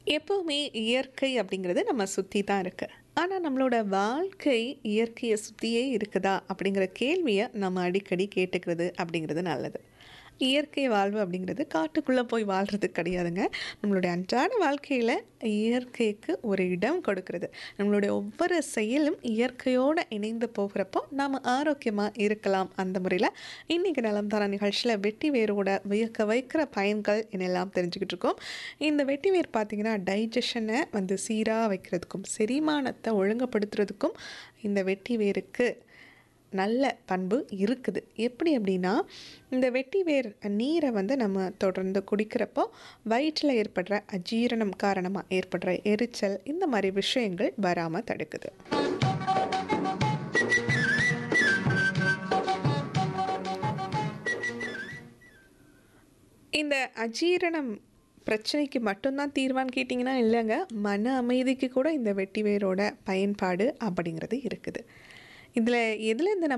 எப்பவுமே இயற்கை அப்படிங்கிறது நம்ம சுற்றி தான் இருக்கு ஆனால் நம்மளோட வாழ்க்கை இயற்கையை சுற்றியே இருக்குதா அப்படிங்கிற கேள்வியை நம்ம அடிக்கடி கேட்டுக்கிறது அப்படிங்கிறது நல்லது இயற்கை வாழ்வு அப்படிங்கிறது காட்டுக்குள்ளே போய் வாழ்கிறது கிடையாதுங்க நம்மளுடைய அன்றாட வாழ்க்கையில் இயற்கைக்கு ஒரு இடம் கொடுக்கறது நம்மளுடைய ஒவ்வொரு செயலும் இயற்கையோடு இணைந்து போகிறப்போ நாம் ஆரோக்கியமாக இருக்கலாம் அந்த முறையில் இன்றைக்கி நலம் தர நிகழ்ச்சியில் வெட்டி வேரோட வியக்க வைக்கிற பயன்கள் என்னெல்லாம் தெரிஞ்சுக்கிட்டு இருக்கோம் இந்த வெட்டி வேர் பார்த்திங்கன்னா டைஜஷனை வந்து சீராக வைக்கிறதுக்கும் செரிமானத்தை ஒழுங்குபடுத்துறதுக்கும் இந்த வெட்டி வேருக்கு நல்ல பண்பு இருக்குது எப்படி அப்படின்னா இந்த வெட்டி வேர் நீரை வந்து நம்ம தொடர்ந்து குடிக்கிறப்போ வயிற்றில் ஏற்படுற அஜீரணம் காரணமாக ஏற்படுற எரிச்சல் இந்த மாதிரி விஷயங்கள் வராமல் தடுக்குது இந்த அஜீரணம் பிரச்சனைக்கு மட்டும்தான் தீர்வான்னு கேட்டிங்கன்னா இல்லைங்க மன அமைதிக்கு கூட இந்த வெட்டி வேரோட பயன்பாடு அப்படிங்கிறது இருக்குது இதில் எதுலேருந்து நம்ம